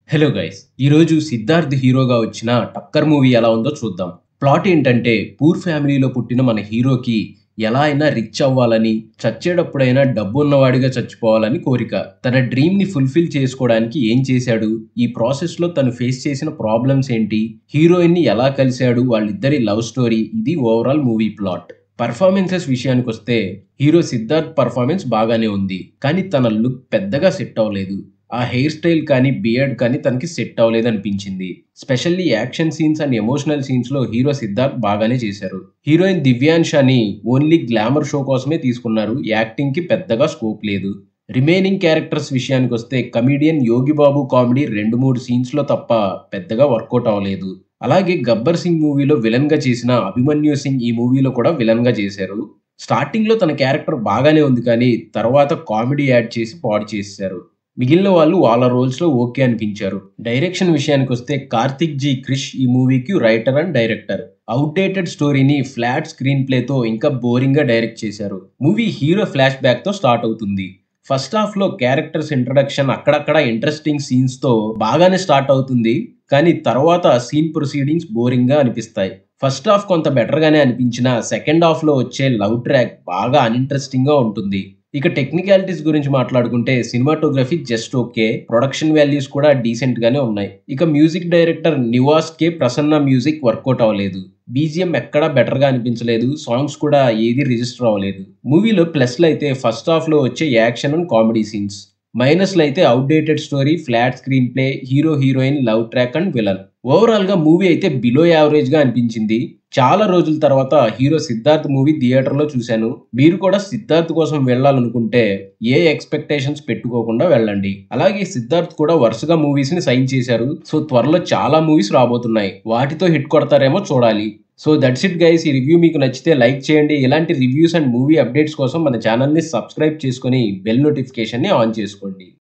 hello guys ఈరోజు సిద్ధార్థ్ హీరోగా వచ్చిన టక్కర్ మూవీ ఎలా ఉందో చూద్దాం ప్లాట్ ఏంటంటే పూర్ ఫ్యామిలీలో పుట్టిన మన హీరోకి ఎలా అయినా రిచ్ అవ్వాలని చచ్చేటప్పుడైనా డబ్బు ఉన్నవాడిగా చచ్చిపోవాలని కోరిక తన డ్రీమ్ ని ఫుల్ఫిల్ చేసుకోవడానికి ఏం చేశాడు ఈ ప్రాసెస్ లో తను ఫేస్ చేసిన ప్రాబ్లమ్స్ ఏంటి హీరోయిన్ ని ఎలా కలిశాడు వాళ్ళిద్దరి లవ్ స్టోరీ ఇది ఓవరాల్ మూవీ ప్లాట్ పర్ఫార్మెన్సెస్ విషయానికి వస్తే హీరో సిద్ధార్థ్ పర్ఫార్మెన్స్ బాగానే ఉంది కానీ తన లుక్ పెద్దగా సెట్ అవ్వలేదు ఆ హెయిర్ స్టైల్ కానీ బియర్డ్ కానీ తనకి సెట్ అవ్వలేదు అనిపించింది specially action scenes and emotional scenes లో హీరో సిద్ధార్థ్ బాగానే చేశారు హీరోయిన్ దివ్యాంశాని ఓన్లీ గ్లామర్ షో కోసమే తీసుకున్నారు యాక్టింగ్ కి పెద్దగా స్కోప్ లేదు రిమైనింగ్ క్యారెక్టర్స్ విషయానికి వస్తే కమిడియన్ యోగి బాబు కామెడీ రెండు మూడు సీన్స్ లో తప్ప పెద్దగా వర్కౌట్ అవ్వలేదు అలాగే గబ్బర్ సింగ్ మూవీలో విలన్ గా చేసిన అభిమన్యు సింగ్ ఈ మూవీలో కూడా విలన్ గా చేశారు స్టార్టింగ్ లో తన క్యారెక్టర్ బాగానే ఉంది కానీ తర్వాత కామెడీ యాడ్ చేసి పాడు చేశారు మిగిలిన వాళ్ళు వాళ్ళ రోల్స్ లో ఓకే అనిపించారు డైరెక్షన్ విషయానికి వస్తే కార్తిక్ జీ క్రిష్ ఈ మూవీకి రైటర్ అండ్ డైరెక్టర్ అవుట్డేటెడ్ స్టోరీని ఫ్లాట్ స్క్రీన్ ప్లేతో ఇంకా బోరింగ్ గా డైరెక్ట్ చేశారు మూవీ హీరో ఫ్లాష్ బ్యాక్ తో స్టార్ట్ అవుతుంది ఫస్ట్ హాఫ్ లో క్యారెక్టర్స్ ఇంట్రడక్షన్ అక్కడక్కడ ఇంట్రెస్టింగ్ సీన్స్ తో బాగానే స్టార్ట్ అవుతుంది కానీ తర్వాత సీన్ ప్రొసీడింగ్స్ బోరింగ్ గా అనిపిస్తాయి ఫస్ట్ హాఫ్ కొంత బెటర్ గానే అనిపించిన సెకండ్ హాఫ్ లో వచ్చే లవ్ ట్రాక్ బాగా అన్ఇంట్రెస్టింగ్ గా ఉంటుంది ఇక టెక్నికాలిటీస్ గురించి మాట్లాడుకుంటే cinematography just okay production values కూడా డీసెంట్ గానే ఉన్నాయి ఇక music director Nivas K Prasanna music work out అవ్వలేదు బీజిఎం ఎక్కడా బెటర్ గా అనిపించలేదు సాంగ్స్ కూడా ఏది రిజిస్టర్ అవ్వలేదు మూవీలో ప్లస్లు అయితే ఫస్ట్ హాఫ్ లో వచ్చే యాక్షన్ అండ్ కామెడీ సీన్స్ మైనస్లు అయితే outdated story flat screenplay hero heroine love track and villain overall గా మూవీ అయితే బిలో యావరేజ్ గా అనిపించింది చాలా రోజుల తర్వాత హీరో సిద్ధార్థ్ మూవీ థియేటర్ లో చూశాను మీరు కూడా సిద్ధార్థ్ కోసం వెళ్ళాలనుకుంటే ఏ ఎక్స్పెక్టేషన్స్ పెట్టుకోకుండా వెళ్ళండి అలాగే సిద్ధార్థ్ కూడా వరుసగా మూవీస్ ని సైన్ చేశారు సో త్వరలో చాలా మూవీస్ రాబోతున్నాయి వాటితో హిట్ కొడతారేమో చూడాలి సో దట్స్ ఇట్ గైస్ ఈ రివ్యూ మీకు నచ్చితే లైక్ చేయండి ఇలాంటి రివ్యూస్ అండ్ మూవీ అప్డేట్స్ కోసం మన ఛానల్ని సబ్స్క్రైబ్ చేసుకొని బెల్ నోటిఫికేషన్ని ఆన్ చేసుకోండి